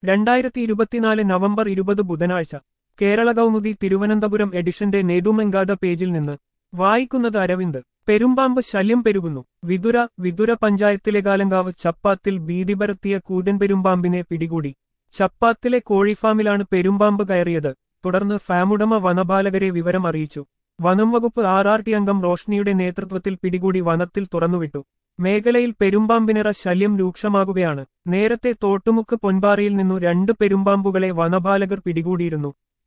രണ്ടായിരത്തി ഇരുപത്തിനാല് നവംബർ ഇരുപത് ബുധനാഴ്ച കേരള കൗമുദി തിരുവനന്തപുരം എഡിഷന്റെ നേതുമെങ്കാത പേജിൽ നിന്ന് വായിക്കുന്നത് അരവിന്ദ് പെരുമ്പാമ്പ് ശല്യം പെരുകുന്നു വിതുര വിതുര പഞ്ചായത്തിലെ കാലങ്കാവ് ചപ്പാത്തിൽ ഭീതി പരത്തിയ കൂതൻ പെരുമ്പാമ്പിനെ പിടികൂടി ചപ്പാത്തിലെ കോഴിഫാമിലാണ് പെരുമ്പാമ്പ് കയറിയത് തുടർന്ന് ഫാമുടമ വനപാലകരെ വിവരം അറിയിച്ചു വനം വകുപ്പ് ആർ ആർ ടി അംഗം റോഷ്നിയുടെ നേതൃത്വത്തിൽ പിടികൂടി വനത്തിൽ തുറന്നുവിട്ടു മേഖലയിൽ പെരുമ്പാമ്പിനിറ ശല്യം രൂക്ഷമാകുകയാണ് നേരത്തെ തോട്ടുമുക്ക് പൊൻപാറയിൽ നിന്നു രണ്ട് പെരുമ്പാമ്പുകളെ വനപാലകർ പിടികൂടിയിരുന്നു